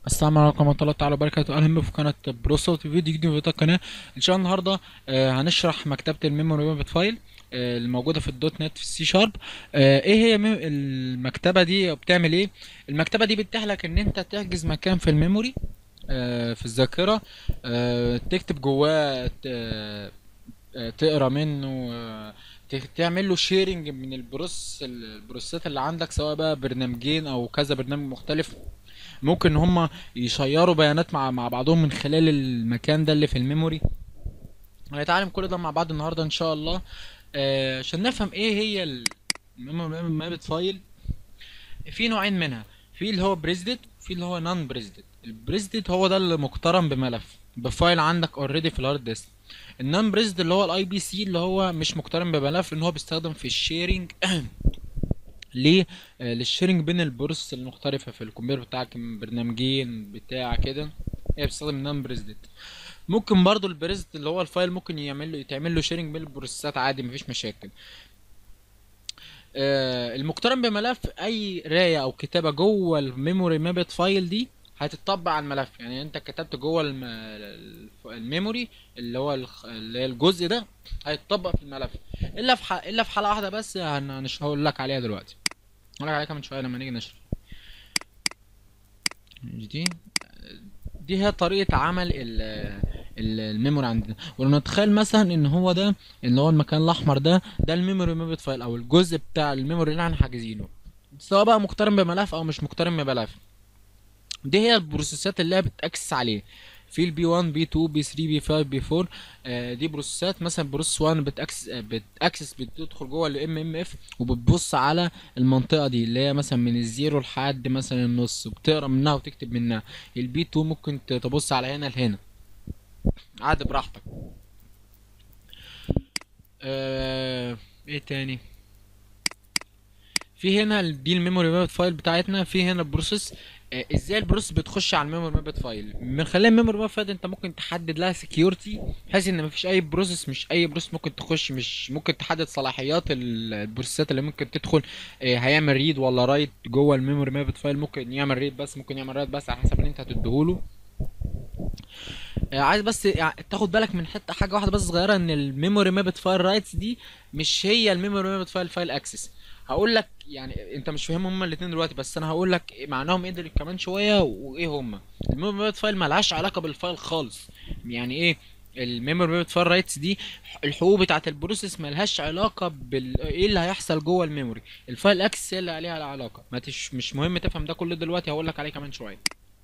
السلام عليكم ورحمة الله تعالى وبركاته أهلا بكم في قناة بروسوت في فيديو جديد من فيديوهات القناة إن شاء الله النهاردة آه، هنشرح مكتبة الميموري مابت فايل آه، الموجودة في الدوت نت في السي شارب إيه هي ميم- المكتبة دي وبتعمل إيه؟ المكتبة دي بتتيح لك إن أنت تحجز مكان في الميموري آه، في الذاكرة آه، تكتب جواه ت- آه، تقرا منه آه، ت- تعمل له شيرنج من البروس البروسات اللي عندك سواء بقى برنامجين او كذا برنامج مختلف ممكن ان هم يشيروا بيانات مع مع بعضهم من خلال المكان ده اللي في الميموري هنتعلم كل ده مع بعض النهارده ان شاء الله آه، عشان نفهم ايه هي الميموري مابت فايل في نوعين منها في اللي هو بريزدد في اللي هو نون بريزدد البريزدد هو ده اللي مقترن بملف بفايل عندك اوريدي في الهارد ديسك النون بريزد اللي هو الاي بي سي اللي هو مش مقترن بملف ان هو بيستخدم في الشيرنج ليه آه، للشيرنج بين البروسيس المختلفه في الكمبيوتر بتاعك من برنامجين بتاع كده هي بتستخدم نون بريزدد ممكن برضو البريزد اللي هو الفايل ممكن يعمل له يتعمل له شيرنج بين البروسيسات عادي مفيش مشاكل آه، المقترن بملف اي قرايه او كتابه جوه الميموري مابت فايل دي هتطبق على الملف يعني انت كتبت جوه الم... الف- الميموري اللي هو الخ- اللي هي الجزء ده هيتطبق في الملف الا في ح... الا في حاله واحده بس هن... مش هقول لك عليها دلوقتي هقول لك عليها كمان شويه لما نيجي نشرح مش دي دي هي طريقة عمل ال ال- الميموري عندنا ولو نتخيل مثلا ان هو ده اللي هو المكان الاحمر ده ده الميموري مابت فايل او الجزء بتاع الميموري اللي احنا حاجزينه سواء بقى مقترن بملف او مش مقترن بملف دي هي البروسيسات اللي هي بتاكسس عليه في البي 1 بي 2 بي 3 بي 5 بي 4 آه دي بروسيسات مثلا بروسيس 1 بتاكسس آه بتاكسس بتدخل جوه الام ام اف وبتبص على المنطقه دي اللي هي مثلا من الزيرو لحد مثلا النص وبتقرا منها وتكتب منها البي 2 ممكن ت- تبص على هنا لهنا عادي براحتك آه ايه تاني في هنا ال- دي الميموري مابت فايل بتاعتنا في هنا البروسيس آه، ازاي البروسيس بتخش على الميموري مابت فايل من خلال الميموري مابت فايل انت ممكن تحدد لها سكيورتي بحيث ان مفيش اي بروسيس مش اي بروسيس ممكن تخش مش ممكن تحدد صلاحيات ال- البروسيسات اللي ممكن تدخل آه، هيعمل ريد ولا رايت جوه الميموري مابت فايل ممكن يعمل ريد بس ممكن يعمل رايت بس على حسب اللي انت هتديهوله آه، عايز بس يع- تاخد بالك من حته حاجه واحده بس صغيره ان الميموري مابت فايل رايتس دي مش هي الميموري مابت فايل فايل اكسس هقول لك يعني انت مش فاهم هما الاثنين دلوقتي بس انا هقول لك معناهم ايه دول كمان شويه وايه هما الميموري مابت فايل ملهاش علاقه بالفايل خالص يعني ايه الميموري مابت فايل رايتس دي الحقوق بتاعه البروسيس ملهاش علاقه بال ايه اللي هيحصل جوه الميموري الفايل اكسس هي اللي عليها العلاقه ما تش... مش مهم تفهم ده كله دلوقتي هقول لك عليه كمان شويه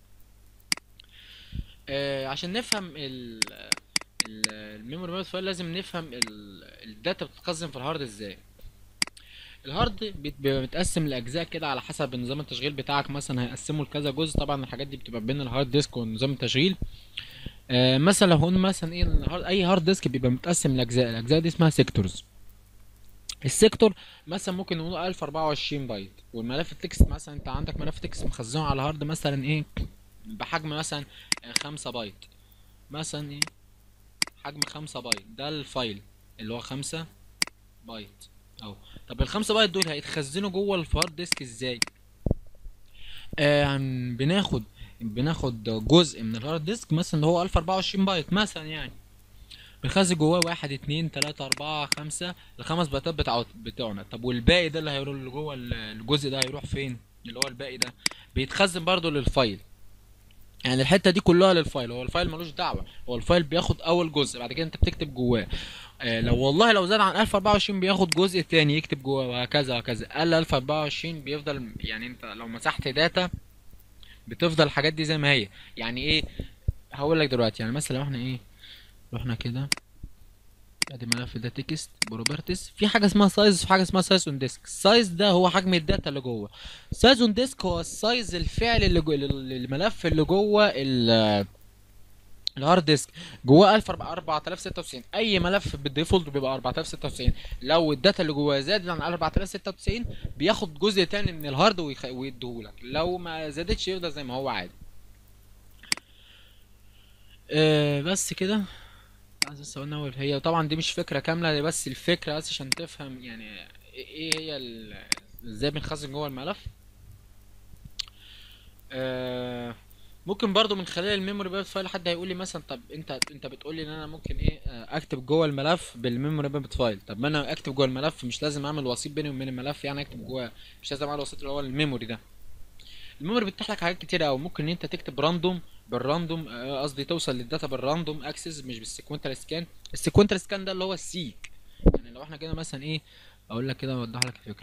آه، عشان نفهم ال ال- الميموري مابت فايل لازم نفهم ال- الداتا بتتخزن في الهارد ازاي الهارد بيت- بيبقى متقسم لاجزاء كده على حسب نظام التشغيل بتاعك مثلا هيقسمه لكذا جزء طبعا الحاجات دي بتبقى بين الهارد ديسك ونظام التشغيل آه مثلا لو قلنا مثلا ايه الهارد اي هارد ديسك بيبقى متقسم لاجزاء الاجزاء دي اسمها سيكتورز السيكتور مثلا ممكن نقول 1024 بايت والملف التكست مثلا انت عندك ملف تكست مخزنه على هارد مثلا ايه بحجم مثلا 5 بايت مثلا ايه حجم 5 بايت ده الفايل اللي هو 5 بايت اهو طب الخمسة بايت دول هيتخزنوا جوه الهارد ديسك ازاي آه عن- بناخد بناخد جزء من الهارد ديسك مثلا اللي هو 1024 بايت مثلا يعني بنخزن جواه واحد اتنين تلاتة أربعة خمسة الخمس بايتات بتاعت بتوعنا طب والباقي ده اللي هيروح اللي جوه ال- الجزء ده هيروح فين اللي هو الباقي ده بيتخزن برضو للفايل يعني الحته دي كلها للفايل هو الفايل ملوش دعوه هو الفايل بياخد اول جزء بعد كده انت بتكتب جواه آه لو والله لو زاد عن 1024 بياخد جزء تاني يكتب جواه وهكذا وهكذا قل 1024 بيفضل يعني انت لو مسحت داتا بتفضل الحاجات دي زي ما هي يعني ايه هقول لك دلوقتي يعني مثلا لو احنا ايه رحنا كده ادي ملف ده تكست بروبرتيز في حاجه اسمها سايز وفي حاجه اسمها سايز اون ديسك السايز ده هو حجم الداتا اللي جوه سايز اون ديسك هو السايز الفعلي اللي جوه الملف اللي جوه ال- الهارد ديسك جواه 1000 4096 اي ملف بالديفولت بيبقى 4096 لو الداتا اللي جواه زادت عن 4096 بياخد جزء تاني من الهارد ويخ... ويديهولك لو ما زادتش يفضل زي ما هو عادي أه بس كده عايز بس اقول اول هي طبعا دي مش فكره كامله دي بس الفكره بس عشان تفهم يعني ايه هي ال... ازاي بنخزن جوه الملف أه ممكن برضو من خلال الميموري ماب فايل حد هيقول لي مثلا طب انت انت بتقول لي ان انا ممكن ايه آه، اكتب جوه الملف بالميموري ماب فايل طب ما انا اكتب جوه الملف مش لازم اعمل وسيط بيني وبين الملف يعني اكتب جواه مش لازم اعمل وسيط اللي هو الميموري ده الميموري بيفتح لك حاجات كتير قوي ممكن ان انت تكتب راندوم بالراندوم آه، قصدي توصل للداتا بالراندوم اكسس مش بالسيكوينتال سكان السيكوينتال سكان ده اللي هو السيك يعني لو احنا كده مثلا ايه اقول لك كده اوضح لك الفكره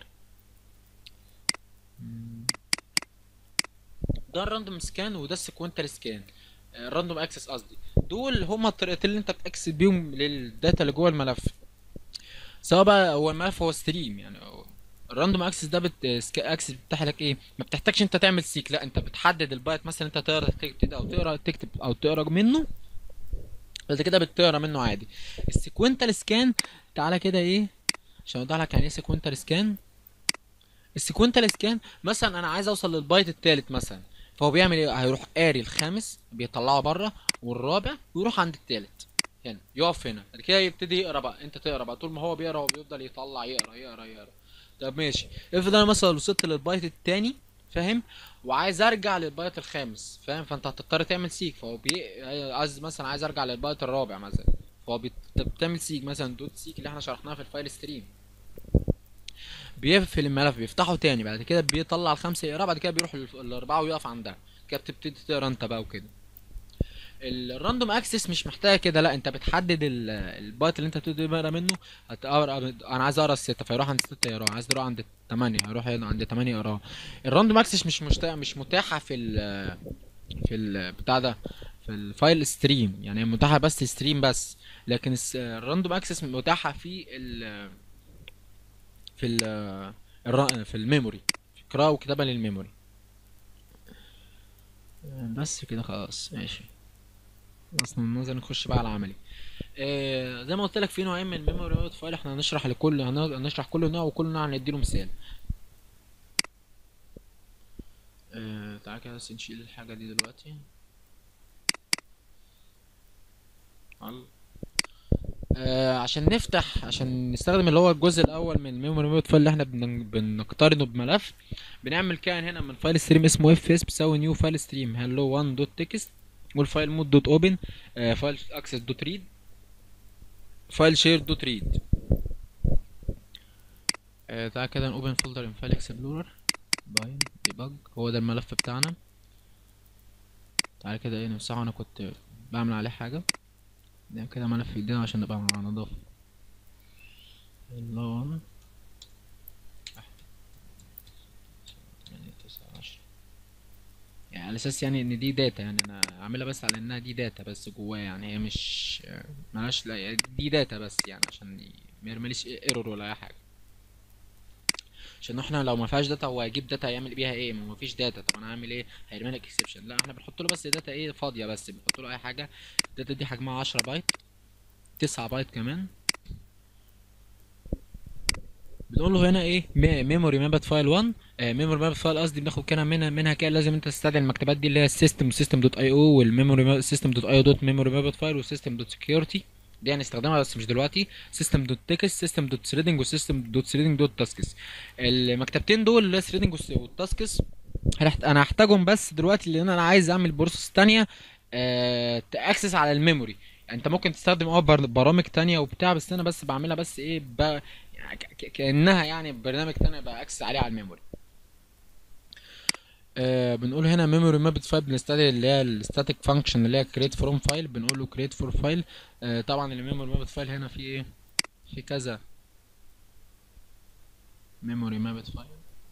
مم. ده الراندوم سكان وده السيكوينتال سكان الراندوم اكسس قصدي دول هما الطريقتين اللي انت بتاكسس بيهم للداتا اللي جوه الملف سواء بقى هو الملف هو ستريم يعني هو الراندوم اكسس ده بت اكسس بتفتح لك ايه ما بتحتاجش انت تعمل سيك لا انت بتحدد البايت مثلا انت تقرا تكتب او تقرا تكتب او تقرا منه بعد كده بتقرا منه عادي السيكوينتال سكان تعالى كده ايه عشان اوضح لك يعني ايه سيكوينتال سكان السيكوينتال سكان مثلا انا عايز اوصل للبايت التالت مثلا فهو بيعمل ايه هيروح قاري الخامس بيطلعه بره والرابع ويروح عند التالت هنا يقف هنا بعد كده يبتدي يقرا بقى انت تقرا بقى طول ما هو بيقرا هو بيفضل يطلع يقرا يقرا يقرا طب ماشي افرض انا مثلا وصلت للبايت التاني فاهم وعايز ارجع للبايت الخامس فاهم فانت هتضطر تعمل سيك فهو بي... عايز مثلا عايز ارجع للبايت الرابع مثلا فهو بت... بتعمل سيك مثلا دوت سيك اللي احنا شرحناها في الفايل ستريم بيقفل الملف بيفتحه تاني بعد كده بيطلع الخمسه يقرا بعد كده بيروح للف- الاربعه ويقف عندها كده بتبتدي تقرا انت بقى وكده الراندوم اكسس مش محتاجه كده لا انت بتحدد ال- البايت اللي انت بتبتدي تقرا منه هتقرا انا عايز اقرا الستة فيروح عند الستة يقرا عايز يقرا عند التمانية هيروح يقرا عند تمانية يقرا الراندوم اكسس مش مشتا... مش متاحة في ال في ال بتاع ده في الفايل ستريم يعني هي متاحة بس ستريم بس لكن الس- الراندوم اكسس متاحة في ال في ال الر- في الميموري في قراءة وكتابة للميموري بس كده خلاص ماشي اصلا النظر نخش بقى على العملي آه زي ما قلت لك في نوعين من الميموري مود فايل احنا هنشرح لكل هن- هنشرح كل نوع وكل نوع هنديله مثال آه تعالى كده بس نشيل الحاجة دي دلوقتي يلا. آه عشان نفتح عشان نستخدم اللي هو الجزء الاول من الميموري مود فايل اللي احنا بن- بنقترنه بملف بنعمل كائن هنا من فايل ستريم اسمه اف اس بيساوي نيو فايل ستريم هلو 1 دوت تكست والفايل مود دوت اوبن فايل اكسس دوت ريد فايل شير دوت ريد آه تعالى كده نوبن فولدر ان فايل اكسبلورر باين ديباج هو ده الملف بتاعنا تعالى كده ايه نمسحه انا كنت بعمل عليه حاجة ده كده ملف في ايدينا عشان نبقى على نظافة الله وانا تمانية تسعة عشرة يعني على اساس يعني ان دي داتا يعني انا عاملها بس على انها دي داتا بس جواه يعني هي مش ملهاش لا يعني دي داتا بس يعني عشان ي- ما يرمليش ايرور ولا اي حاجه عشان احنا لو ما فيهاش داتا هو هيجيب داتا هيعمل بيها ايه ما فيش داتا طب انا هعمل ايه هيرمي لك اكسبشن لا احنا بنحط له بس داتا ايه فاضيه بس بنحط له اي حاجه الداتا دي حجمها 10 بايت 9 بايت كمان بنقول له هنا ايه ميموري مابت فايل 1 ميموري مابت فايل قصدي بناخد كده منها منها كده لازم انت تستدعي المكتبات دي اللي هي السيستم سيستم دوت اي او والميموري سيستم دوت اي او دوت ميموري مابت فايل والسيستم دوت سكيورتي دي هنستخدمها بس مش دلوقتي سيستم دوت تكست سيستم دوت ثريدنج وسيستم دوت ثريدنج دوت تاسكس المكتبتين دول اللي هي ثريدنج والتاسكس هنحت- انا هحتاجهم بس دلوقتي لان انا عايز اعمل بروسس تانية آه تاكسس على الميموري يعني انت ممكن تستخدم اه بر- برامج تانية وبتاع بس انا بس بعملها بس ايه ب... يعني ك- ك- كانها يعني برنامج تاني باكسس عليه على الميموري آه بنقول هنا ميموري مابت فايل بنستدعي اللي هي الستاتيك فانكشن اللي هي كريت فروم فايل بنقول له كريت فور فايل آه طبعا الميموري مابت فايل هنا في ايه في كذا ميموري مابت فايل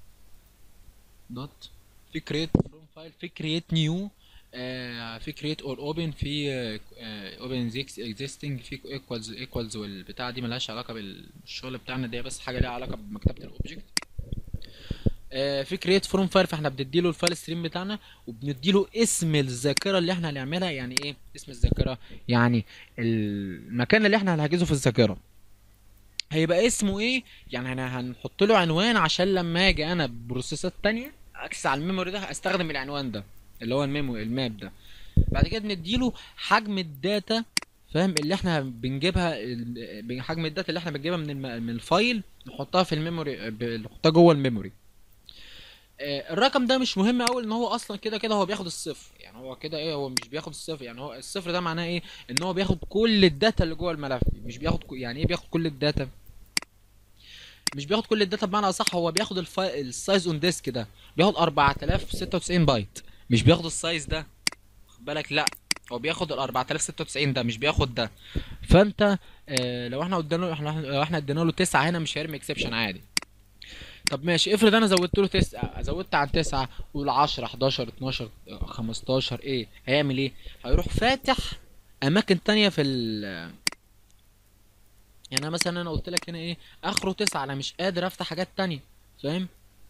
دوت في كريت فروم فايل في كريت نيو في كريت اور اوبن في اوبن اكزيستنج في ايكوالز ايكوالز والبتاع دي ملهاش علاقه بالشغل بتاعنا دي بس حاجه ليها علاقه بمكتبه الاوبجكت آه، في كريت فروم فايل فاحنا بنديله الفايل ستريم بتاعنا وبنديله اسم الذاكره اللي احنا هنعملها يعني ايه اسم الذاكره يعني المكان اللي احنا هنحجزه في الذاكره هيبقى اسمه ايه يعني انا هنحط له عنوان عشان لما اجي انا بروسيسات تانية اكسس على الميموري ده استخدم العنوان ده اللي هو الميمو الماب ده بعد كده بنديله حجم الداتا فاهم اللي احنا بنجيبها ال- حجم الداتا اللي احنا بنجيبها من الم... من الفايل نحطها في الميموري ب- نحطها جوه الميموري آه، الرقم ده مش مهم قوي ان هو اصلا كده كده هو بياخد الصفر يعني هو كده ايه هو مش بياخد الصفر يعني هو الصفر ده معناه ايه ان هو بياخد كل الداتا اللي جوه الملف مش بياخد ك- يعني ايه بياخد كل الداتا مش بياخد كل الداتا بمعنى اصح هو بياخد الفا... السايز اون ديسك ده بياخد 4096 بايت مش بياخد السايز ده خد بالك لا هو بياخد ال 4096 ده مش بياخد ده فانت آه لو احنا قدامه احنا لو احنا ادينا له 9 هنا مش هيرمي اكسبشن عادي طب ماشي افرض انا زودت له 9 زودت عن 9 قول 10 11 12 15 ايه هيعمل ايه هيروح فاتح اماكن تانية في ال يعني انا مثلا انا قلت لك هنا ايه اخره 9 انا مش قادر افتح حاجات تانية فاهم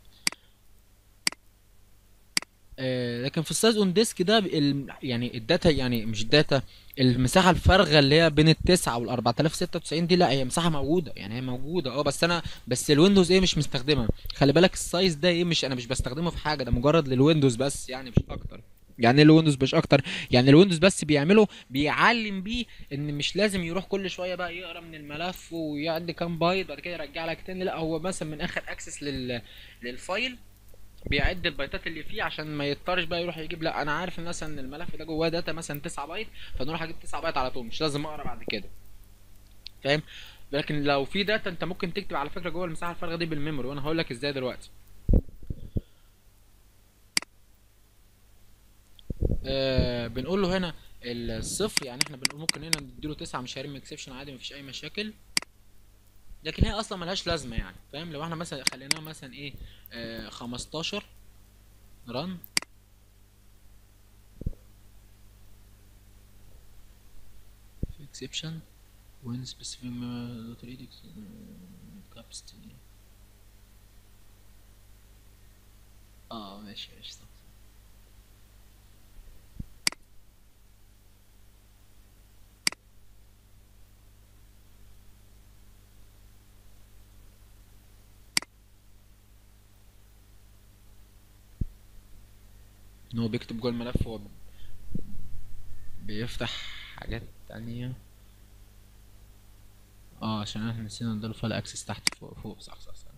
آه، لكن في السايز اون ديسك ده ب- ال- يعني الداتا يعني مش الداتا المساحه الفارغه اللي هي بين التسعة وال 4096 دي لا هي مساحه موجوده يعني هي موجوده اه بس انا بس الويندوز ايه مش مستخدمها خلي بالك السايز ده ايه مش انا مش بستخدمه في حاجه ده مجرد للويندوز بس يعني مش اكتر يعني ايه الويندوز مش اكتر يعني الويندوز بس بيعمله بيعلم بيه ان مش لازم يروح كل شويه بقى يقرا من الملف ويعد كام بايت بعد كده يرجع لك تاني لا هو مثلا من اخر اكسس لل للفايل بيعد البايتات اللي فيه عشان ما يضطرش بقى يروح يجيب لا انا عارف ان مثلا الملف ده جواه داتا مثلا 9 بايت فانا اروح اجيب 9 بايت على طول مش لازم اقرا بعد كده فاهم لكن لو في داتا انت ممكن تكتب على فكره جوه المساحه الفارغه دي بالميموري وانا هقول لك ازاي دلوقتي آه بنقول له هنا الصفر يعني احنا بنقول ممكن هنا نديله 9 مش هيرمي اكسبشن عادي مفيش اي مشاكل لكن هي اصلا ملهاش لازمه يعني فاهم لو احنا مثلا خليناها مثلا ايه آه 15 رن في exception when specific uh, dot read ex- uh, capacity اه ماشي ماشي صح ان هو بيكتب جوه الملف هو بيفتح حاجات تانية اه عشان احنا نسينا نديله فايل اكسس تحت فوق فوق صح صح صح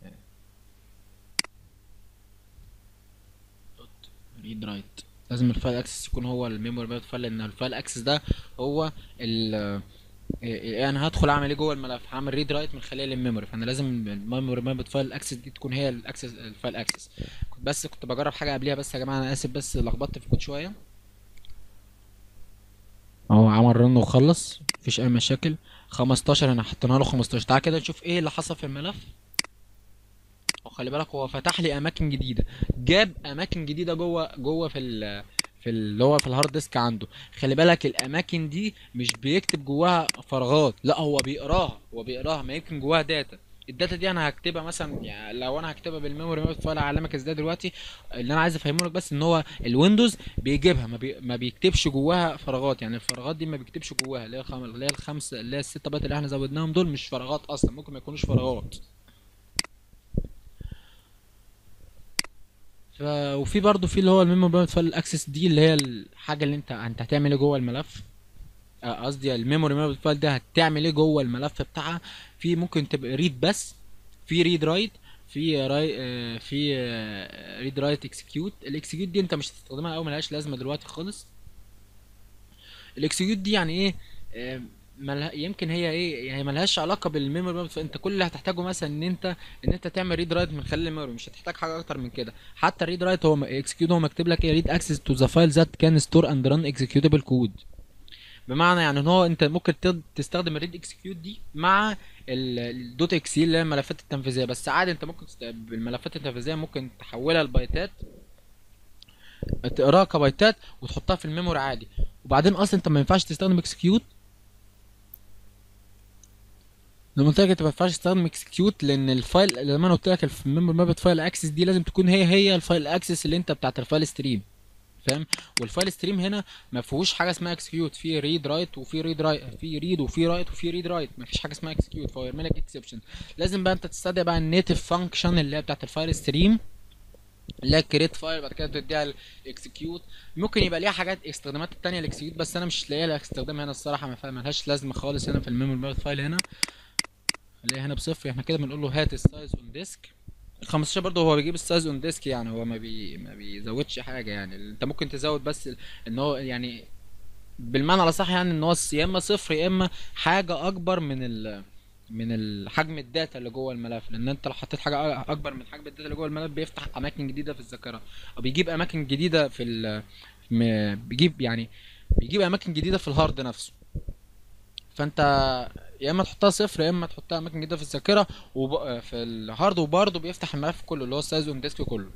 ريد رايت لازم الفايل اكسس يكون هو الميموري بيت فايل لان الفايل اكسس ده هو ال إيه، انا هدخل اعمل ايه جوه الملف هعمل ريد رايت من خلال الميموري فانا لازم الميموري مابت فايل اكسس دي تكون هي الاكسس الفايل اكسس كنت بس كنت بجرب حاجه قبليها بس يا جماعه انا اسف بس لخبطت في الكود شويه اهو عمل رن وخلص مفيش اي مشاكل 15 انا حطينا له 15 تعال كده نشوف ايه اللي حصل في الملف وخلي بالك هو فتح لي اماكن جديده جاب اماكن جديده جوه جوه في ال في اللي هو في الهارد ديسك عنده خلي بالك الاماكن دي مش بيكتب جواها فراغات لا هو بيقراها هو بيقراها ما يمكن جواها داتا الداتا دي انا هكتبها مثلا يعني لو انا هكتبها بالميموري مابت فايل هعلمك ازاي دلوقتي اللي انا عايز افهمه لك بس ان هو الويندوز بيجيبها ما, بي... ما بيكتبش جواها فراغات يعني الفراغات دي ما بيكتبش جواها اللي هي الخم... اللي هي الخمسه اللي هي الست بايت اللي احنا زودناهم دول مش فراغات اصلا ممكن ما يكونوش فراغات ف... وفي برضه في اللي هو الميموري مابت فايل اكسس دي اللي هي الحاجه اللي انت انت هتعمل ايه جوه الملف آه، قصدي الميموري مابت فايل ده هتعمل ايه جوه الملف بتاعها في ممكن تبقى ريد بس في ريد رايت في راي آه، في ريد رايت اكسكيوت الاكسكيوت دي انت مش هتستخدمها قوي ملهاش لازمه دلوقتي خالص الاكسكيوت دي يعني ايه آه، ملها يمكن هي ايه يعني ملهاش علاقه بالميموري مابت فانت كل اللي هتحتاجه مثلا ان انت ان انت تعمل ريد رايت من خلال الميموري مش هتحتاج حاجه اكتر من كده حتى الريد رايت هو اكسكيوت هو مكتوب لك ايه ريد اكسس تو ذا فايل ذات كان ستور اند ران اكزيكيوتابل كود بمعنى يعني ان هو انت ممكن تد- تستخدم الريد اكسكيوت دي مع الدوت اكس اللي هي الملفات التنفيذيه بس عادي انت ممكن تست... بالملفات التنفيذيه ممكن تحولها لبايتات تقراها كبايتات وتحطها في الميموري عادي وبعدين اصلا انت ما ينفعش تستخدم اكسكيوت لما قلت لك انت ما ينفعش تستخدم اكسكيوت لان الفايل لما انا قلت لك الميموري مابت فايل اكسس دي لازم تكون هي هي الفايل اكسس اللي انت بتاعت الفايل ستريم فاهم والفايل ستريم هنا ما فيهوش حاجه اسمها اكسكيوت في ريد رايت وفي ريد رايت في ريد وفي رايت وفي ريد رايت ما فيش حاجه اسمها اكسكيوت فهو يرمي لك اكسبشن لازم بقى انت تستدعي بقى النيتف فانكشن اللي هي بتاعت الفايل ستريم اللي هي كريت فايل بعد كده تديها الاكسكيوت ممكن يبقى ليها حاجات استخدامات التانية الاكسكيوت بس انا مش لاقي لها استخدام هنا الصراحه ما فا- ملهاش لازمه خالص هنا في الميموري مابت فايل هنا خليها هنا بصفر احنا كده بنقول له هات السايز اون ديسك 15 برضه هو بيجيب السايز اون ديسك يعني هو ما بي ما بيزودش حاجه يعني انت ممكن تزود بس ال- ان هو يعني بالمعنى الاصح يعني ان هو الس- يا اما صفر يا اما حاجه اكبر من ال من ال- حجم الداتا اللي جوه الملف لان انت لو حطيت حاجه أ- اكبر من حجم الداتا اللي جوه الملف بيفتح اماكن جديده في الذاكره او بيجيب اماكن جديده في ال م- بيجيب يعني بيجيب اماكن جديده في الهارد نفسه فانت يا اما تحطها صفر يا اما تحطها اماكن جديده في الذاكره وب... في الهارد وبرضه بيفتح الملف كله اللي هو السايز اون ديسك كله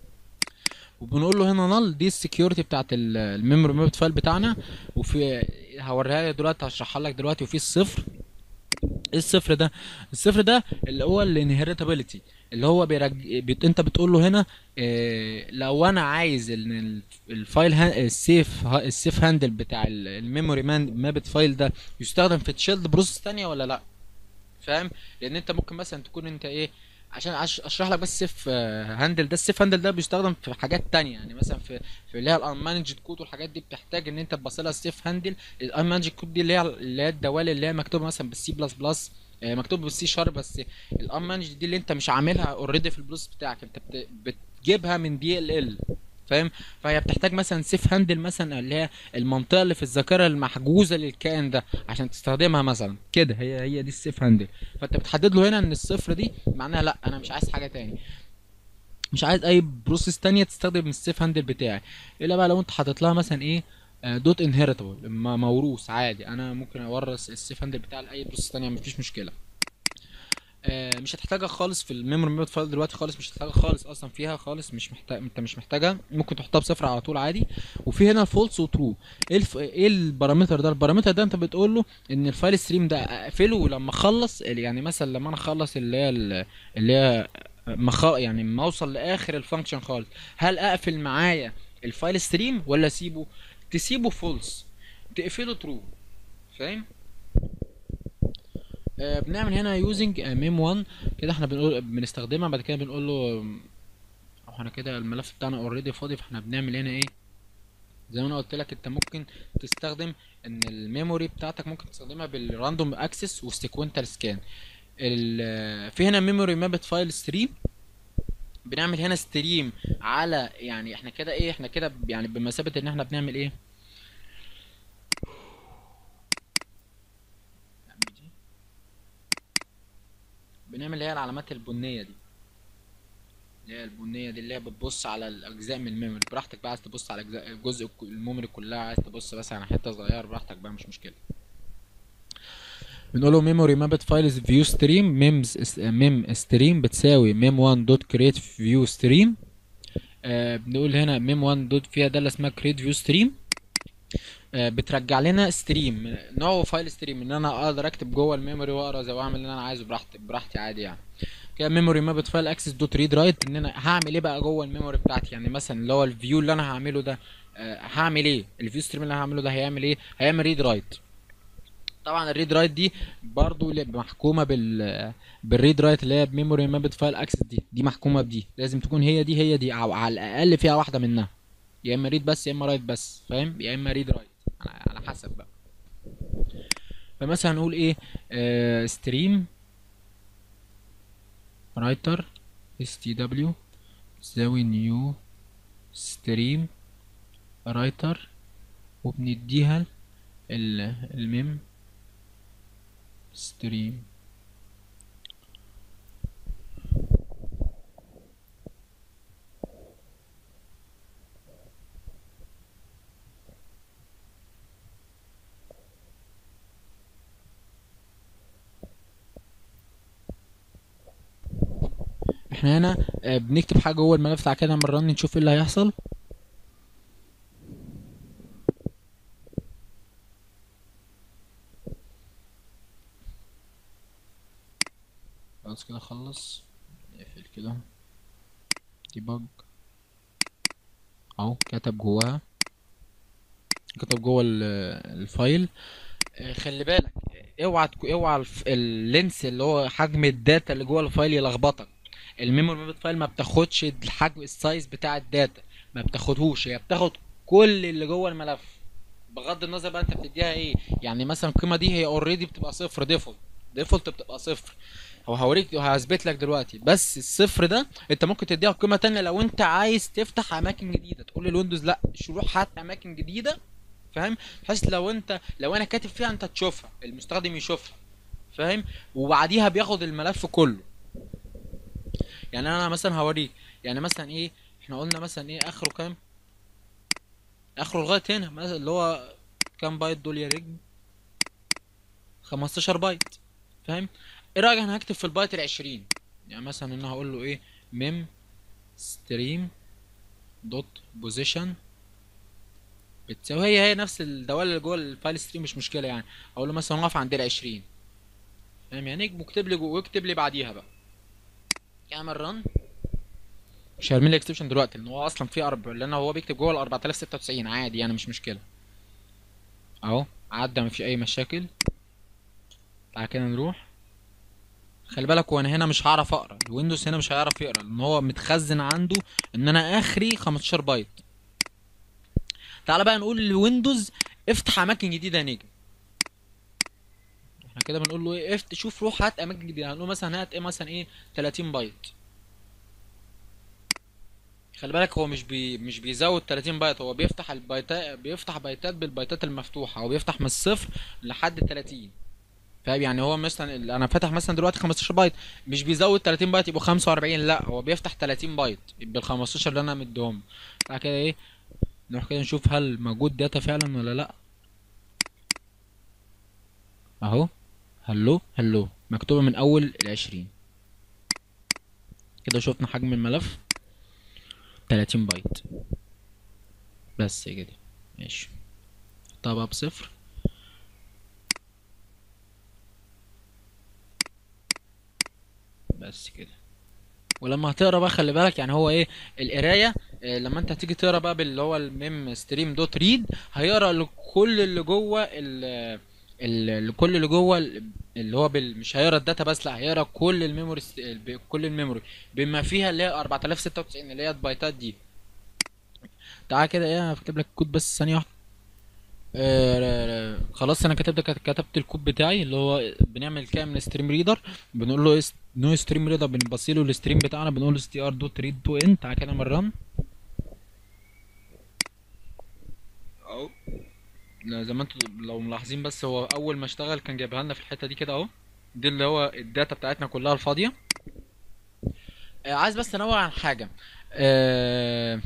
وبنقول له هنا نل دي السكيورتي بتاعت الميموري ميبت فايل بتاعنا وفي هوريها لك دلوقتي هشرحها لك دلوقتي وفي الصفر ايه الصفر ده الصفر ده اللي هو الانهيرتابيلتي اللي هو بيرج... بت... انت بتقول له هنا إيه... لو انا عايز ان ال- الفايل ها... السيف ها... السيف هاندل بتاع ال- الميموري مان مابت فايل ده يستخدم في تشيلد بروسيس تانية ولا لا فاهم لان انت ممكن مثلا تكون انت ايه عشان أش- اشرح لك بس السيف هاندل ده السيف هاندل ده بيستخدم في حاجات تانية يعني مثلا في في اللي هي الانمانجد كود والحاجات دي بتحتاج ان انت تبص لها السيف هاندل الانمانجد كود دي اللي هي اللي هي الدوال اللي هي مكتوبه مثلا بالسي بلس بلس مكتوب بالسي شارب بس الانمانجد دي اللي انت مش عاملها اوريدي في البروسيس بتاعك انت بت- بتجيبها من دي ال ال فاهم فهي بتحتاج مثلا سيف هاندل مثلا اللي هي المنطقه اللي في الذاكره المحجوزه للكائن ده عشان تستخدمها مثلا كده هي هي دي السيف هاندل فانت بتحدد له هنا ان الصفر دي معناها لا انا مش عايز حاجه تاني مش عايز اي بروسيس تانية تستخدم السيف هاندل بتاعي الا بقى لو انت حاطط لها مثلا ايه دوت انهيرتبل موروث عادي انا ممكن اورث السيف هاندل بتاعي لاي بروسيس تانية مفيش مشكله آه، مش هتحتاجها خالص في الميموري ميموري فايل دلوقتي خالص مش هتحتاجها خالص اصلا فيها خالص مش محتاج انت مش محتاجها ممكن تحطها بصفر على طول عادي وفي هنا الفولس وترو ايه الف... ايه البارامتر ده البارامتر ده انت بتقول له ان الفايل ستريم ده اقفله لما اخلص يعني مثلا لما انا اخلص اللي هي ال- اللي هي مخ... يعني ما اوصل لاخر الفانكشن خالص هل اقفل معايا الفايل ستريم ولا اسيبه تسيبه فولس تقفله ترو فاهم آه، بنعمل هنا يوزنج ميم 1 كده احنا بنقول بنستخدمها بعد كده بنقول له او احنا كده الملف بتاعنا اوريدي فاضي فاحنا بنعمل هنا ايه زي ما انا قلت لك انت ممكن تستخدم ان الميموري بتاعتك ممكن تستخدمها بالراندوم اكسس والسيكوينتال سكان في هنا ميموري مابت فايل ستريم بنعمل هنا ستريم على يعني احنا كده ايه احنا كده يعني بمثابة ان احنا بنعمل ايه بنعمل اللي هي العلامات البنية دي اللي هي البنية دي اللي هي بتبص على الأجزاء من الميموري براحتك بقى عايز تبص على أجزاء الجزء الك- الميموري كلها عايز تبص بس على حتة صغيرة براحتك بقى مش مشكلة بنقول له ميموري مابت فايلز فيو ستريم ميمز ميم ستريم بتساوي ميم 1 دوت كريت فيو ستريم بنقول هنا ميم 1 دوت فيها دالة اسمها كريت فيو ستريم بترجع لنا ستريم نوعه فايل ستريم ان انا اقدر اكتب جوه الميموري واقرا زي واعمل اللي انا عايزه براحتي براحتي عادي يعني كده ميموري مابت فايل اكسس دوت ريد رايت ان انا هعمل ايه بقى جوه الميموري بتاعتي يعني مثلا اللي هو الفيو اللي انا هعمله ده آه، هعمل ايه الفيو ستريم اللي انا هعمله ده هيعمل ايه هيعمل ريد رايت طبعا الريد رايت دي برضو اللي محكومه بال بالريد رايت اللي هي بميموري مابت فايل اكسس دي دي محكومه بدي لازم تكون هي دي هي دي او على الاقل فيها واحده منها يا اما ريد بس يا اما رايت بس فاهم يا اما ريد رايت على على حسب بقى فمثلا نقول ايه آه ستريم رايتر اس تي دبليو تساوي نيو ستريم رايتر وبنديها ال- الميم ستريم احنا هنا آه، بنكتب حاجه جوه الملف بتاع كده نعمل رن نشوف ايه اللي هيحصل خلاص كده خلص نقفل كده ديبج اهو كتب جواها كتب جوه ال- الفايل آه، خلي بالك اوعى تكو- اوعى الف- اللينس اللي هو حجم الداتا اللي جوه الفايل يلخبطك الميموري مابت فايل ما بتاخدش الحجم السايز بتاع الداتا ما بتاخدهوش هي بتاخد كل اللي جوه الملف بغض النظر بقى انت بتديها ايه يعني مثلا القيمه دي هي اوريدي بتبقى صفر ديفولت ديفولت بتبقى صفر هو هوريك وهثبت لك دلوقتي بس الصفر ده انت ممكن تديها قيمه تانية لو انت عايز تفتح اماكن جديده تقول للويندوز لا روح هات اماكن جديده فاهم بحيث لو انت لو انا كاتب فيها انت تشوفها المستخدم يشوفها فاهم وبعديها بياخد الملف كله يعني انا مثلا هوريك يعني مثلا ايه احنا قلنا مثلا ايه اخره كام اخره لغايه هنا مثلا اللي هو كام بايت دول يا رجل 15 بايت فاهم ايه رايك انا هكتب في البايت العشرين يعني مثلا انا هقول له ايه ميم ستريم دوت بوزيشن بتساوي هي هي نفس الدوال اللي جوه الفايل ستريم مش مشكله يعني اقول له مثلا واقف عند العشرين فاهم يعني واكتب لي جوه واكتب لي بعديها بقى اعمل رن مش هيرمي لي اكسبشن دلوقتي لان هو اصلا في اربع لان هو بيكتب جوه ال 4096 عادي يعني مش مشكله اهو عدى مفيش اي مشاكل تعالى كده نروح خلي بالك هو انا هنا مش هعرف اقرا الويندوز هنا مش هيعرف يقرا لان هو متخزن عنده ان انا اخري 15 بايت تعالى بقى نقول للويندوز افتح اماكن جديده يا نجم احنا كده بنقول له ايه افت شوف روح هات اماكن جديده هنقول مثلا هات ايه مثلا ايه 30 بايت خلي بالك هو مش بي مش بيزود 30 بايت هو بيفتح البايتات بيفتح بايتات بالبايتات المفتوحه هو بيفتح من الصفر لحد 30 فاهم يعني هو مثلا ال- انا فاتح مثلا دلوقتي 15 بايت مش بيزود 30 بايت يبقوا 45 لا هو بيفتح 30 بايت بال 15 اللي انا مديهم بعد كده ايه نروح كده نشوف هل موجود داتا فعلا ولا لا اهو هلو هلو مكتوبة من اول العشرين كده شفنا حجم الملف 30 بايت بس كده ماشي طبعا بصفر بس كده ولما هتقرا بقى خلي بالك يعني هو ايه القرايه آه، لما انت هتيجي تقرا بقى باللي هو الميم ستريم دوت ريد هيقرا ل- كل اللي جوه ال ال- كل اللي جوه ال- اللي هو بال مش هيقرا الداتا بس لا هيقرا كل الميموري ست- ب- كل الميموري بما فيها اللي هي 4096 اللي هي البايتات دي تعالى كده ايه هكتب لك الكود بس ثانيه واحده آه خلاص انا كتبت كتبت الكود بتاعي اللي هو بنعمل كده من ستريم ريدر بنقول له نو ستريم ريدر بنبصي له الستريم بتاعنا بنقول له str دوت ريد تو ان تعالى كده مرن اهو لا، زي ما انتوا لو ملاحظين بس هو اول ما اشتغل كان جايبها لنا في الحته دي كده اهو دي اللي هو الداتا بتاعتنا كلها الفاضيه آه عايز بس انوه عن حاجه آه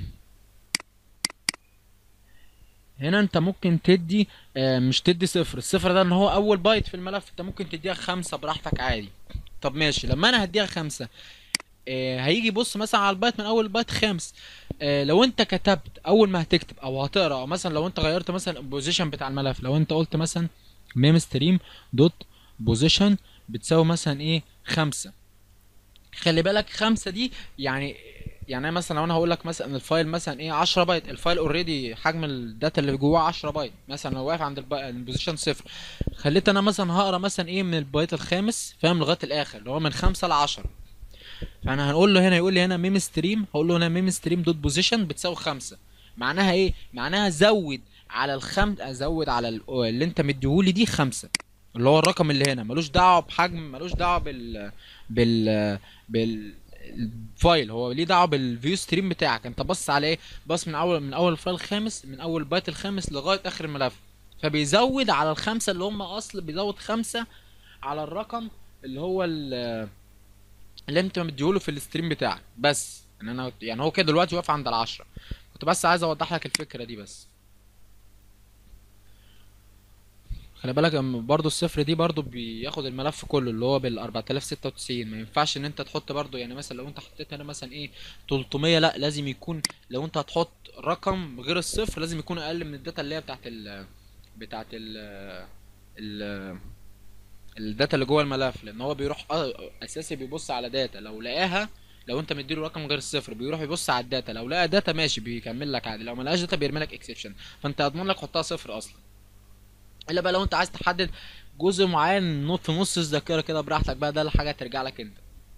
هنا انت ممكن تدي آه، مش تدي صفر الصفر ده ان هو اول بايت في الملف انت ممكن تديها خمسة براحتك عادي طب ماشي لما انا هديها خمسة آه، هيجي يبص مثلا على البايت من اول بايت خامس آه، لو انت كتبت اول ما هتكتب او هتقرا او مثلا لو انت غيرت مثلا البوزيشن بتاع الملف لو انت قلت مثلا ميم ستريم دوت بوزيشن بتساوي مثلا ايه خمسة خلي بالك خمسة دي يعني يعني أنا مثلا لو انا هقول لك مثلا الفايل مثلا ايه 10 بايت الفايل اوريدي حجم الداتا اللي جواه 10 بايت مثلا لو واقف عند الب- البوزيشن صفر خليت انا مثلا هقرا مثلا ايه من البايت الخامس فاهم لغايه الاخر اللي هو من خمسة ل 10 فانا هنقول له هنا يقول لي هنا ميم ستريم هقول له هنا ميم ستريم دوت بوزيشن بتساوي خمسة معناها ايه معناها زود على الخم ازود على ال- اللي انت مديهولي دي خمسة اللي هو الرقم اللي هنا ملوش دعوه بحجم ملوش دعوه بال بال بال الفايل هو ليه دعوه بالفيو ستريم بتاعك انت بص على ايه بص من اول من اول الفايل الخامس من اول بايت الخامس لغايه اخر الملف فبيزود على الخمسه اللي هم اصل بيزود خمسه على الرقم اللي هو ال- اللي انت مديهوله في الستريم بتاعك بس ان انا يعني هو كده دلوقتي واقف عند العشرة كنت بس عايز اوضح لك الفكره دي بس خلي بالك أم- برضو الصفر دي برضو بياخد الملف كله اللي هو بال 4096 ما ينفعش ان انت تحط برضو يعني مثلا لو انت حطيت هنا مثلا ايه 300 لا لازم يكون لو انت هتحط رقم غير الصفر لازم يكون اقل من الداتا اللي هي بتاعت ال بتاعت ال ال الداتا اللي جوه الملف لان هو بيروح أ- اساسي بيبص على داتا لو لقاها لو انت مديله رقم غير الصفر بيروح يبص على الداتا لو لقى داتا ماشي بيكمل لك عادي لو ما لقاش داتا بيرمي لك اكسبشن فانت اضمن لك حطها صفر اصلا الا بقى لو انت عايز تحدد جزء معين نو- في نص الذاكره كده براحتك بقى ده الحاجه ترجع لك انت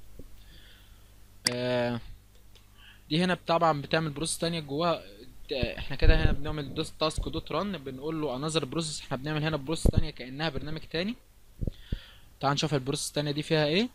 آه دي هنا طبعا بتعمل بروسيس تانية جواها آه، احنا كده هنا بنعمل دوت تاسك دوت ران بنقول له انذر بروسيس احنا بنعمل هنا بروسيس تانية كانها برنامج تاني تعال نشوف البروسيس التانية دي فيها ايه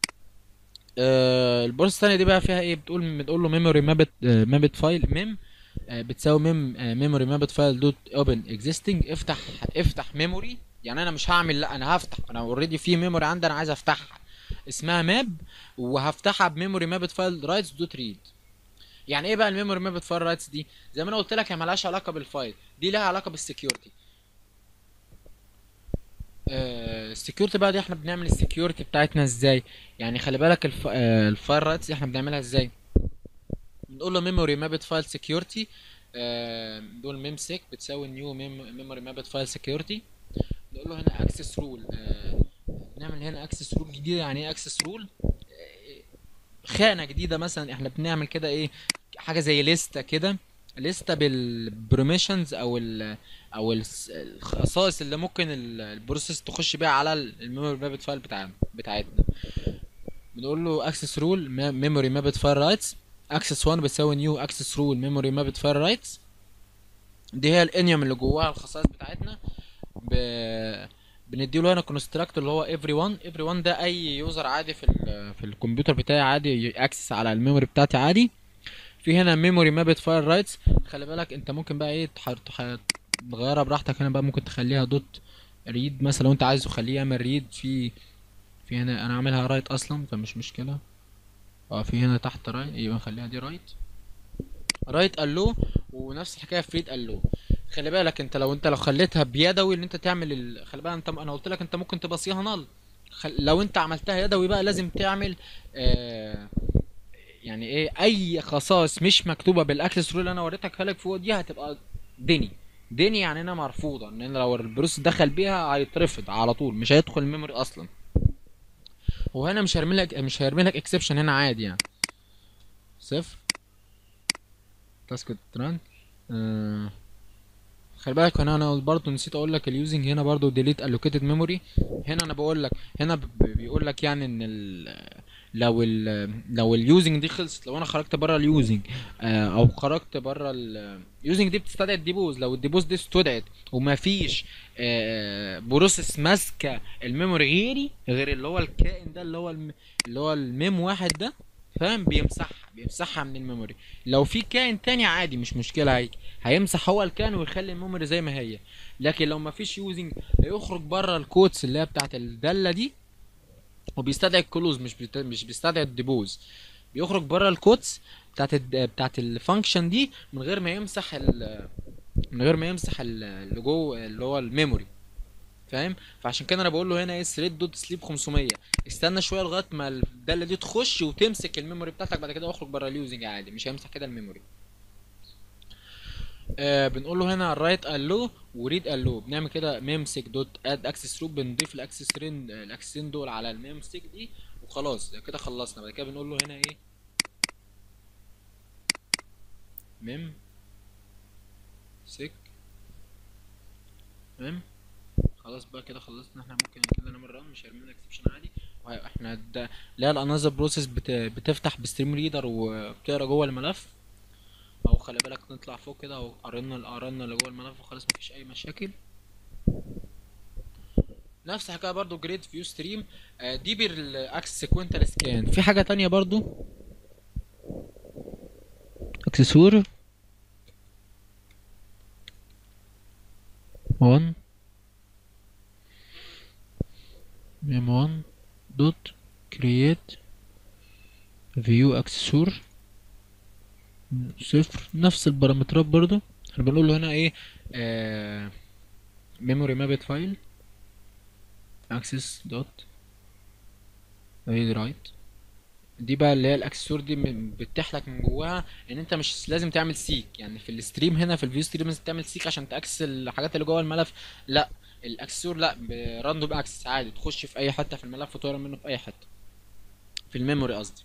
آه البروسيس التانية دي بقى فيها ايه بتقول بتقول له ميموري مابت مابت فايل ميم آه بتساوي ميم ميموري مابت فايل دوت اوبن اكزيستنج افتح افتح ميموري يعني انا مش هعمل لا انا هفتح انا اوريدي في ميموري عندي انا عايز افتحها اسمها ماب وهفتحها بميموري مابت فايل رايتس دوت ريد يعني ايه بقى الميموري مابت فايل رايتس دي زي ما انا قلت لك هي مالهاش علاقه بالفايل دي لها علاقه بالسكيورتي السكيورتي بقى دي احنا بنعمل السكيورتي بتاعتنا ازاي يعني خلي بالك الف... آه، الفايل رايتس دي احنا بنعملها ازاي بنقول له ميموري مابت فايل سكيورتي بنقول ميم سيك بتساوي نيو ميموري مابت فايل سكيورتي نقول له هنا اكسس رول نعمل هنا اكسس رول جديده يعني ايه اكسس رول خانه جديده مثلا احنا بنعمل كده ايه حاجه زي لستة كده لستة بالبرميشنز او ال او الس- الخصائص اللي ممكن ال- البروسيس تخش بيها على الميموري مابت فايل بتاعنا بتاعتنا بنقول له اكسس رول ميموري مابت فايل رايتس اكسس 1 بتساوي نيو اكسس رول ميموري مابت فايل رايتس دي هي الانيوم اللي جواها الخصائص بتاعتنا ب... بنديله هنا كونستراكت اللي هو every one every one ده اي يوزر عادي في ال... في الكمبيوتر بتاعي عادي اكسس على الميموري بتاعتي عادي في هنا ميموري مابت فايل رايتس خلي بالك انت ممكن بقى ايه تح... تح... تغيرها براحتك هنا بقى ممكن تخليها دوت ريد مثلا لو انت عايز تخليه يعمل ريد في في هنا انا عاملها رايت اصلا فمش مشكله اه في هنا تحت رايت يبقى نخليها دي رايت رايت الو ونفس الحكايه في ريد الو خلي بالك انت لو انت لو خليتها بيدوي ان انت تعمل ال... خلي بالك انت انا قلت لك انت ممكن تبصيها نل خل... لو انت عملتها يدوي بقى لازم تعمل آه... يعني ايه اي خصائص مش مكتوبه بالاكسس رول اللي انا وريتك لك فوق دي هتبقى دني دني يعني انها مرفوضه ان لو البروس دخل بيها هيترفض على طول مش هيدخل الميموري اصلا وهنا مش هيرمي لك مش هيرمي لك اكسبشن هنا عادي يعني صفر تاسك تران آه. خلي بالك هنا انا برضه نسيت اقول لك اليوزنج هنا برضه ديليت الوكيتد ميموري هنا انا بقول لك هنا ب- بيقول لك يعني ان ال لو ال لو اليوزنج دي خلصت لو انا خرجت بره اليوزنج آه، او خرجت بره اليوزنج دي بتستدعي الديبوز لو الديبوز دي استدعت وما فيش بروسيس ماسكه الميموري غيري غير اللي هو الكائن ده اللي هو الم اللي هو الميم واحد ده فاهم بيمسحها بيمسحها من الميموري لو في كائن تاني عادي مش مشكله هي هيمسح هو الكائن ويخلي الميموري زي ما هي لكن لو ما فيش يوزنج هيخرج بره الكودز اللي هي بتاعت الداله دي وبيستدعي الكلوز مش بيت... مش بيستدعي الديبوز بيخرج بره الكودز بتاعت الد... بتاعت الفانكشن دي من غير ما يمسح ال... من غير ما يمسح ال- اللي جوه اللي هو الميموري فاهم فعشان كده انا بقول له هنا ايه ثريد دوت سليب 500 استنى شويه لغايه ما الداله دي تخش وتمسك الميموري بتاعتك بعد كده اخرج بره اليوزنج عادي مش هيمسح كده الميموري آه بنقول له هنا رايت الو وريد الو بنعمل كده ميمسك دوت اد اكسس روب بنضيف الاكسسين الاكسسين دول على الميمسك دي وخلاص كده خلصنا بعد كده بنقول له هنا ايه ميم سك تمام خلاص بقى كده خلصنا احنا ممكن كده نعمل ران مش هيرمي لنا اكسبشن عادي واحنا ده لا الانذر بروسيس بت... بتفتح بستريم ريدر وبتقرا جوه الملف او خلي بالك نطلع فوق كده او قررنا قررنا اللي جوه الملف وخلاص مفيش اي مشاكل نفس الحكايه برضو جريد فيو ستريم دي بالاكس سيكوينتال سكان في حاجه تانية برضو اكسسور 1 ام 1 دوت كرييت فيو اكسسور صفر نفس البارامترات برضو احنا بنقول له هنا ايه آه memory mapped file access dot read write دي بقى اللي هي الاكسسور دي من- بتتيح لك من جواها ان انت مش لازم تعمل سيك يعني في الستريم هنا في الفيو ستريم لازم تعمل سيك عشان تاكسس الحاجات اللي جوه الملف لا الاكسسور لا براندوم اكسس عادي تخش في اي حته في الملف وتقرا منه في اي حته في الميموري قصدي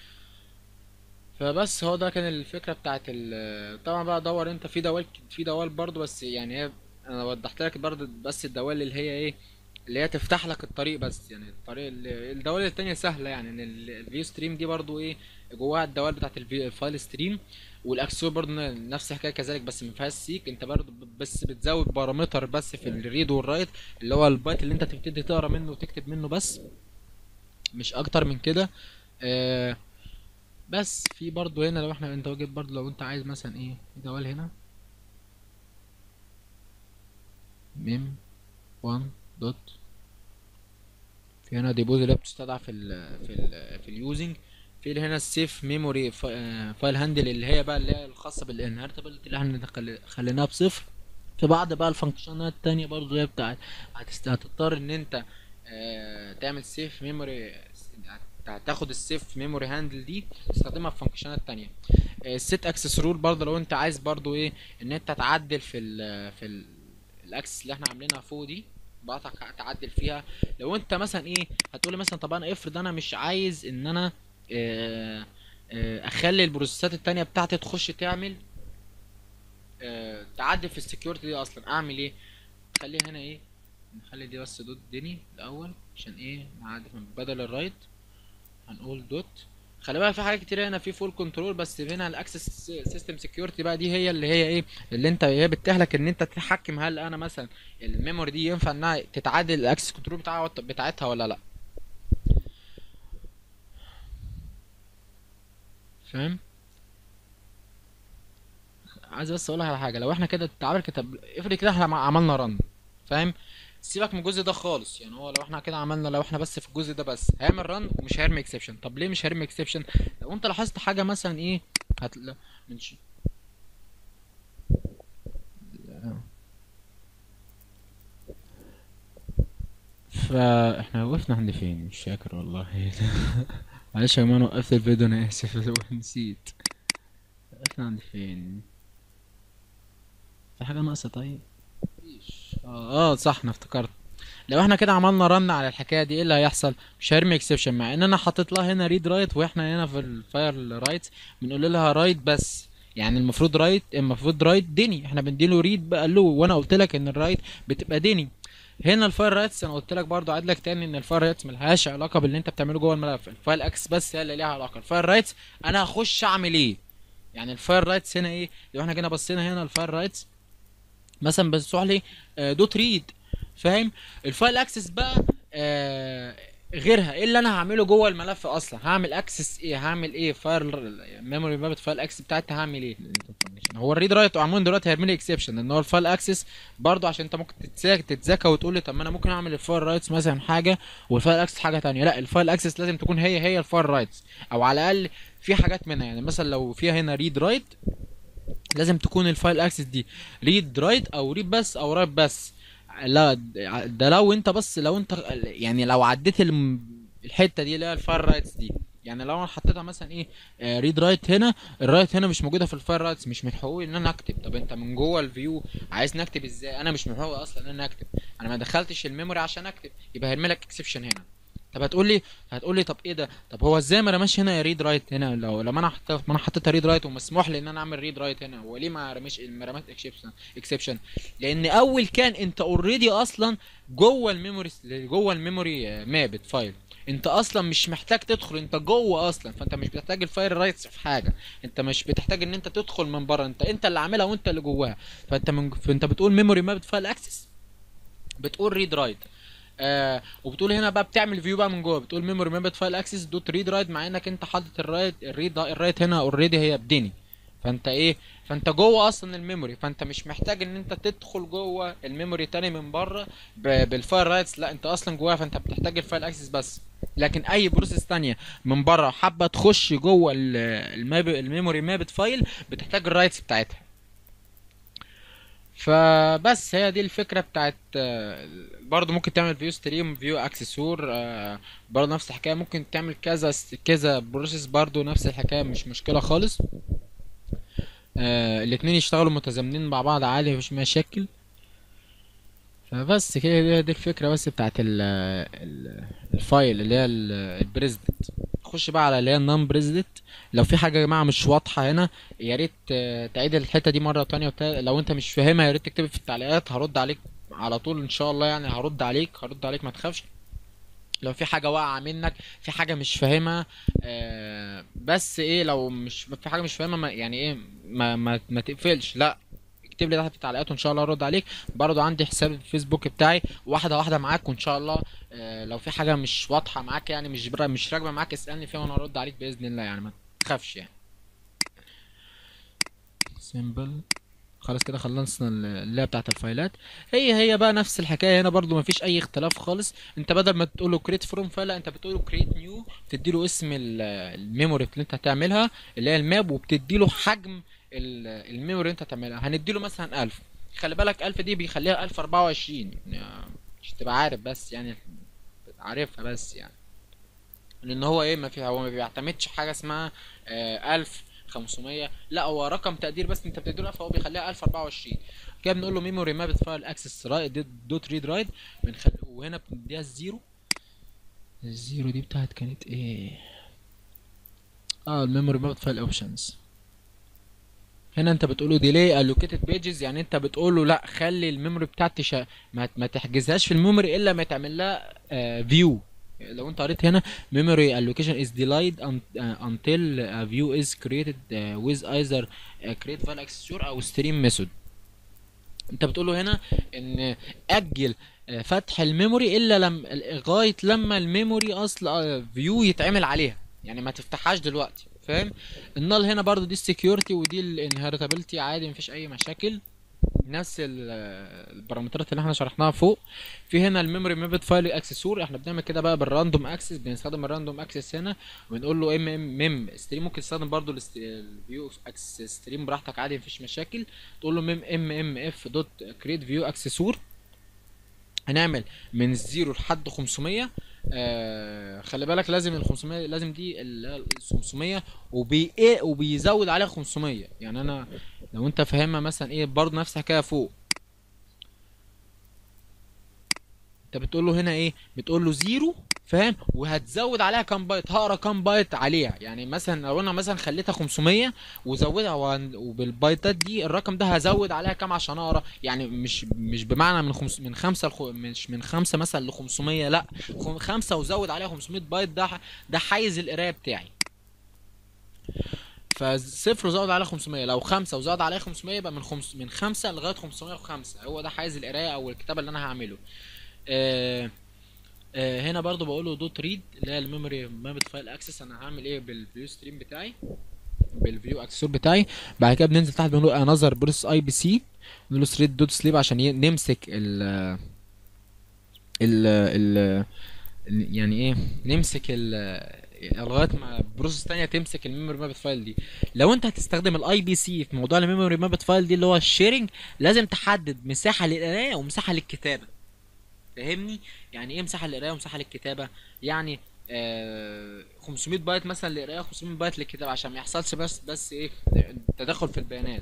فبس هو ده كان الفكره بتاعت ال طبعا بقى دور انت في دوال في دوال برضو بس يعني هي انا وضحت لك برضو بس الدوال اللي هي ايه اللي هي تفتح لك الطريق بس يعني الطريق اللي الدوال التانية سهله يعني ان ال- الفيو ستريم دي برضو ايه جواها الدوال بتاعت الفي- الفايل ستريم والاكسسوار برضو ن- نفس الحكايه كذلك بس ما فيهاش سيك انت برضو ب- بس بتزود بارامتر بس في الريد والرايت اللي هو البايت اللي انت تبتدي تقرا منه وتكتب منه بس مش اكتر من كده آه بس في برضو هنا لو احنا انت واجد برضو لو انت عايز مثلا ايه في دوال هنا ميم 1 دوت في هنا ديبوز اللي هي بتستدعى في ال في ال في اليوزنج في هنا السيف ميموري فايل هاندل اللي هي بقى اللي هي الخاصه بالانهرتبل اللي احنا خل- خليناها بصفر في بعض بقى الفانكشنات التانية برضو هي بتاعت هتست- هتضطر ان انت آه، تعمل سيف ميموري هتاخد السيف ميموري هاندل دي تستخدمها في فانكشنات تانية السيت اكسس رول برضه لو انت عايز برضه ايه ان انت تعدل في ال في ال الاكسس اللي احنا عاملينها فوق دي بعتك تعدل فيها لو انت مثلا ايه هتقولي مثلا طب انا افرض انا مش عايز ان انا آه، آه، اخلي البروسيسات التانية بتاعتي تخش تعمل آه، تعدل في السكيورتي دي اصلا اعمل ايه خلي هنا ايه نخلي دي بس دوت ديني الاول عشان ايه نعدل من بدل الرايت هنقول دوت خلي بالك في حاجات كتير هنا في فول كنترول بس هنا الاكسس سيستم سكيورتي بقى دي هي اللي هي ايه اللي انت هي بتتيح لك ان انت تتحكم هل انا مثلا الميموري دي ينفع انها تتعدل الاكسس كنترول بتاعها بتاعتها ولا لا فاهم عايز بس اقول لك على حاجه لو احنا كده تعالى كتب افرض كده احنا عملنا رن فاهم سيبك من الجزء ده خالص يعني هو لو احنا كده عملنا لو احنا بس في الجزء ده بس هيعمل رن ومش هيرمي اكسبشن طب ليه مش هيرمي اكسبشن لو انت لاحظت حاجه مثلا ايه هتلا من ش... فاحنا وقفنا عند فين مش فاكر والله معلش يا جماعه أنا وقفت الفيديو انا اسف نسيت وقفنا عند فين في حاجه ناقصه طيب مفيش اه اه صح انا افتكرت لو احنا كده عملنا رن على الحكايه دي ايه اللي هيحصل مش هيرمي اكسبشن مع ان انا حاطط لها هنا ريد رايت واحنا هنا في الفاير رايت بنقول لها رايت بس يعني المفروض رايت المفروض رايت ديني احنا بنديله ريد بقى له وانا قلت لك ان الرايت بتبقى ديني هنا الفاير رايتس انا قلت لك برضو عاد لك تاني ان الفاير رايتس ملهاش علاقه باللي انت بتعمله جوه الملف الفايل اكس بس هي اللي ليها علاقه الفاير رايتس انا هخش اعمل ايه يعني الفاير رايتس هنا ايه لو احنا جينا بصينا هنا الفاير رايتس مثلا بتروح لي آه، دوت ريد فاهم الفايل اكسس بقى آه غيرها ايه اللي انا هعمله جوه الملف اصلا هعمل اكسس ايه هعمل ايه فايل ميموري مابت فايل اكسس بتاعتي هعمل ايه هو الريد رايت عموما دلوقتي هيرمي لي اكسبشن ان هو الفايل اكسس برضه عشان انت ممكن تتذاكى تتذاكى وتقول لي طب ما انا ممكن اعمل الفايل رايتس مثلا حاجه والفايل اكسس حاجه تانية لا الفايل اكسس لازم تكون هي هي الفايل رايتس او على الاقل في حاجات منها يعني مثلا لو فيها هنا ريد رايت لازم تكون الفايل اكسس دي ريد رايت او ريد بس او رايت بس لا ده لو انت بس لو انت يعني لو عديت الم- الحته دي اللي هي الفايل رايتس دي يعني لو انا حطيتها مثلا ايه ريد رايت هنا الرايت هنا مش موجوده في الفايل رايتس مش من حقوقي ان انا اكتب طب انت من جوه الفيو عايز نكتب ازاي انا مش من حقوقي اصلا ان انا اكتب انا ما دخلتش الميموري عشان اكتب يبقى هيرمي لك اكسبشن هنا طب هتقول لي هتقول لي طب ايه ده طب هو ازاي ما رماش هنا ريد رايت هنا لو لما انا حطيت ما انا حطيتها ريد رايت ومسموح لي ان انا اعمل ريد رايت هنا هو ليه ما رماش ما رماش اكسبشن اكسبشن لان اول كان انت اوريدي اصلا جوه الميموري جوه الميموري مابت فايل انت اصلا مش محتاج تدخل انت جوه اصلا فانت مش بتحتاج الفايل رايتس في حاجه انت مش بتحتاج ان انت تدخل من بره انت انت اللي عاملها وانت اللي جواها فانت من فانت بتقول ميموري مابت فايل اكسس بتقول ريد رايت آه وبتقول هنا بقى بتعمل فيو بقى من جوه بتقول ميموري مابت فايل اكسس دوت ريد رايت مع انك انت حاطط الرايت الريد الرايت هنا اوريدي هي بديني فانت ايه فانت جوه اصلا الميموري فانت مش محتاج ان انت تدخل جوه الميموري تاني من بره ب- بالفايل رايتس لا انت اصلا جواها فانت بتحتاج الفايل اكسس بس لكن اي بروسيس تانية من بره حابه تخش جوه ال- الماب الميموري مابت فايل بتحتاج الرايتس بتاعتها فبس هي دي الفكره بتاعت آه، برضه ممكن تعمل فيو ستريم فيو اكسسور برضه نفس الحكايه ممكن تعمل كذا كذا بروسيس برضه نفس الحكايه مش مشكله خالص آه الاتنين يشتغلوا متزامنين مع بعض عادي مفيش مشاكل فبس كده دي, دي الفكره بس بتاعت ال ال الفايل اللي هي البريزدنت خش بقى على اللي هي النون بريزدنت لو في حاجه يا جماعه مش واضحه هنا يا ريت آه، تعيد الحته دي مره تانية وتا... لو انت مش فاهمها يا ريت تكتب في التعليقات هرد عليك على طول ان شاء الله يعني هرد عليك هرد عليك ما تخافش لو في حاجه واقعه منك في حاجه مش فاهمها آه بس ايه لو مش في حاجه مش فاهمها ما يعني ايه ما ما, ما تقفلش لا اكتب لي تحت في التعليقات وان شاء الله ارد عليك برضو عندي حساب الفيسبوك بتاعي واحده واحده معاك وان شاء الله آه لو في حاجه مش واضحه معاك يعني مش برا مش راكبه معاك اسالني فيها وانا ارد عليك باذن الله يعني ما تخافش يعني سيمبل خلاص كده خلصنا اللعبه بتاعت الفايلات هي هي بقى نفس الحكايه هنا برضو مفيش اي اختلاف خالص انت بدل ما تقول له كريت فروم فايل لا انت بتقول له كريت نيو بتدي له اسم ال- الميموري اللي انت هتعملها اللي هي الماب وبتدي له حجم ال- الميموري اللي انت هتعملها هندي له مثلا 1000 خلي بالك 1000 دي بيخليها 1024 يعني مش تبقى عارف بس يعني عارفها بس يعني لان هو ايه ما في هو ما بيعتمدش حاجه اسمها آه 1500 لا هو رقم تقدير بس انت بتديله فهو بيخليها 1024 كده بنقول له ميموري ماب فايل اكسس رايت دوت ريد رايت بنخلي وهنا بنديها الزيرو الزيرو دي بتاعت كانت ايه اه الميموري ماب فايل اوبشنز هنا انت بتقوله ديلي الوكيتد بيجز يعني انت بتقوله لا خلي الميموري بتاعتي شا... ما, ما تحجزهاش في الميموري الا ما يتعمل لها فيو لو انت قريت هنا memory allocation is delayed un- uh, until a view is created uh, with either uh, create file accessor او stream method انت بتقوله هنا ان اجل آه، فتح الميموري الا لما لغايه لما الميموري اصل فيو يتعمل عليها يعني ما تفتحهاش دلوقتي فاهم النال هنا برضو دي السكيورتي ودي الانهيرتابيلتي عادي مفيش اي مشاكل نفس ال- البارامترات اللي احنا شرحناها فوق في هنا الميموري مابد فايل اكسسور احنا بنعمل كده بقى بالراندوم اكسس بنستخدم الراندوم اكسس هنا ونقول له ام ام ميم ستريم ممكن تستخدم برضو الفيو اكسس ستريم براحتك عادي مفيش مشاكل تقول له ميم ام ام اف دوت كريت فيو اكسسور هنعمل من الزيرو لحد 500 آه خلي بالك لازم ال 500 لازم دي ال 500 وبي ايه وبيزود عليها 500 يعني انا لو انت فاهمها مثلا ايه برضه نفس الحكايه فوق انت بتقول له هنا ايه بتقول له زيرو فاهم وهتزود عليها كام بايت هقرا كام بايت عليها يعني مثلا لو انا مثلا خليتها 500 وزودها وهن- وبالبايتات دي الرقم ده هزود عليها كام عشان اقرا يعني مش مش بمعنى من خمس من خمسة لخ... مش من خمسة مثلا ل 500 لا خم- خمسة وزود عليها 500 بايت ده ده حيز القرايه بتاعي فصفر وزود عليها 500 لو خمسة وزود عليها 500 يبقى من خمس من خمسة لغاية 505 هو ده حيز القراية أو الكتابة اللي أنا هعمله آه آه هنا برضو بقول له دوت ريد اللي هي الميموري مابت فايل اكسس انا هعمل ايه بالفيو ستريم بتاعي بالفيو اكسسور بتاعي بعد كده بننزل تحت بنقول انذر بروسيس اي بي سي نقول له ثريد دوت سليب عشان ي- نمسك ال ال ال يعني ايه نمسك ال لغايه ما بروسيس تانية تمسك الميموري مابت فايل دي لو انت هتستخدم الاي بي سي في موضوع الميموري مابت فايل دي اللي هو الشيرنج لازم تحدد مساحه للقرايه ومساحه للكتابه فاهمني يعني ايه مساحه للقرايه ومساحه للكتابه يعني آه 500 بايت مثلا للقرايه 500 بايت للكتابه عشان ما يحصلش بس بس ايه تدخل في البيانات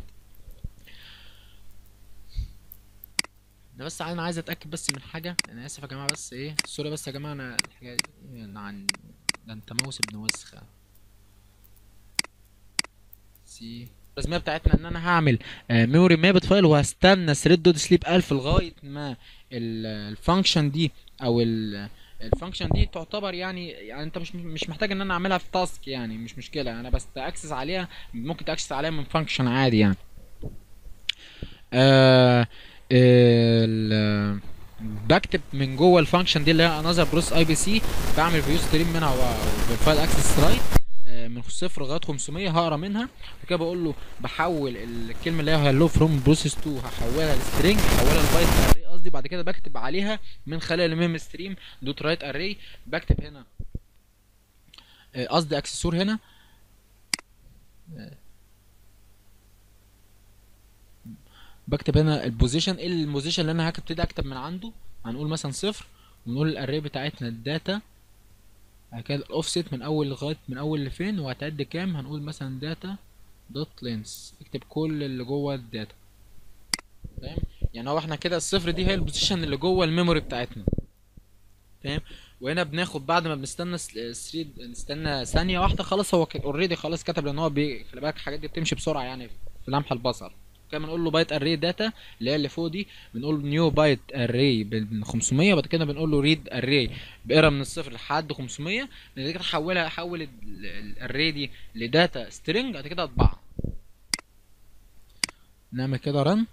ده بس انا عايز اتاكد بس من حاجه انا اسف يا جماعه بس ايه سوري بس يا جماعه انا الحاجه دي عن ده انت ماوس ابن وسخه سي الرسميه بتاعتنا ان انا هعمل ميموري مابت فايل وهستنى ثريد دوت سليب 1000 لغايه ما الفانكشن دي او الفانكشن دي تعتبر يعني يعني انت مش مش محتاج ان انا اعملها في تاسك يعني مش مشكله انا بس اكسس عليها ممكن تاكسس عليها من فانكشن عادي يعني آه ال بكتب من جوه الفانكشن دي اللي هي انذر بروس اي بي سي بعمل فيو ستريم منها بالفايل اكسس رايت من صفر لغايه 500 هقرا منها وكده بقول له بحول الكلمه اللي هي هلو فروم بروسيس 2 هحولها لسترينج هحولها لبايت اري قصدي بعد كده بكتب عليها من خلال الميم ستريم دوت رايت اري بكتب هنا آه، قصدي اكسسور هنا بكتب هنا البوزيشن ايه البوزيشن اللي انا هبتدي اكتب من عنده هنقول مثلا صفر ونقول الاري بتاعتنا الداتا بعد كده الاوفست من اول لغايه من اول لفين وهتعد كام هنقول مثلا داتا دوت لينس اكتب كل اللي جوه الداتا فاهم يعني هو احنا كده الصفر دي هي البوزيشن اللي جوه الميموري بتاعتنا فاهم وهنا بناخد بعد ما بنستنى ثريد نستنى ثانيه واحده خلاص هو اوريدي خلاص كتب لان هو بي... خلي بالك الحاجات دي بتمشي بسرعه يعني في لمح البصر كده بنقول له بايت اري داتا اللي هي اللي فوق دي بنقول نيو بايت اري ب 500 وبعد كده بنقول له ريد اري بقرا من الصفر لحد 500 بعد كده حولها حول الاري دي لداتا سترينج بعد كده اطبعها نعمل كده رن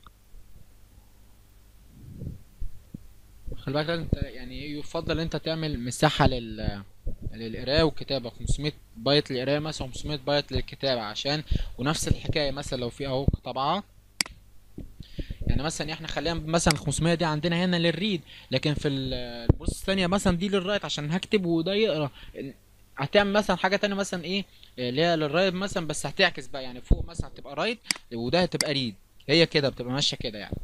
خلي بالك لازم ت- يعني يفضل ان انت تعمل مساحة لل للقراءة والكتابة 500 بايت للقراءة مثلا 500 بايت للكتابة عشان ونفس الحكاية مثلا لو في اهو طبعة يعني مثلا احنا خلينا مثلا 500 دي عندنا هنا للريد لكن في ال- البروسيس الثانية مثلا دي للرايت عشان هكتب وده يقرا هتعمل مثلا حاجة تانية مثلا ايه اللي هي للرايت مثلا بس هتعكس بقى يعني فوق مثلا هتبقى رايت وده هتبقى ريد هي كده بتبقى ماشية كده يعني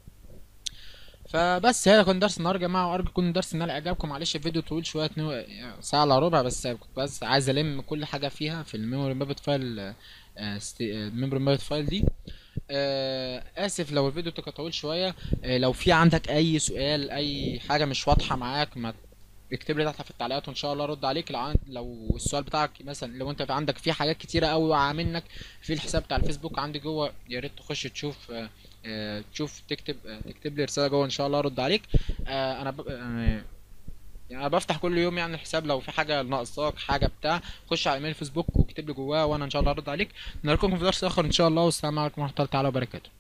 فبس هذا كان درس النهارده يا جماعه وارجو يكون الدرس نال اعجابكم معلش الفيديو طويل شويه اتنين- ساعه الا ربع بس كنت بس عايز الم كل حاجه فيها في الميموري مابت فايل الميموري مابت فايل دي آه، اسف لو الفيديو كان طويل شويه آه، لو في عندك اي سؤال اي حاجه مش واضحه معاك ما اكتب لي تحت في التعليقات وان شاء الله ارد عليك لو عند لو السؤال بتاعك مثلا لو انت في عندك في حاجات كتيره قوي واقعه منك في الحساب بتاع الفيسبوك عندي جوه يا ريت تخش تشوف آه، آه، تشوف تكتب آه، تكتب لي رساله جوه ان شاء الله ارد عليك آه، انا ب... آه، يعني انا بفتح كل يوم يعني الحساب لو في حاجه ناقصاك حاجه بتاع خش على ايميل فيسبوك واكتب لي جواه وانا ان شاء الله ارد عليك نراكم في درس اخر ان شاء الله والسلام عليكم ورحمه الله تعالى وبركاته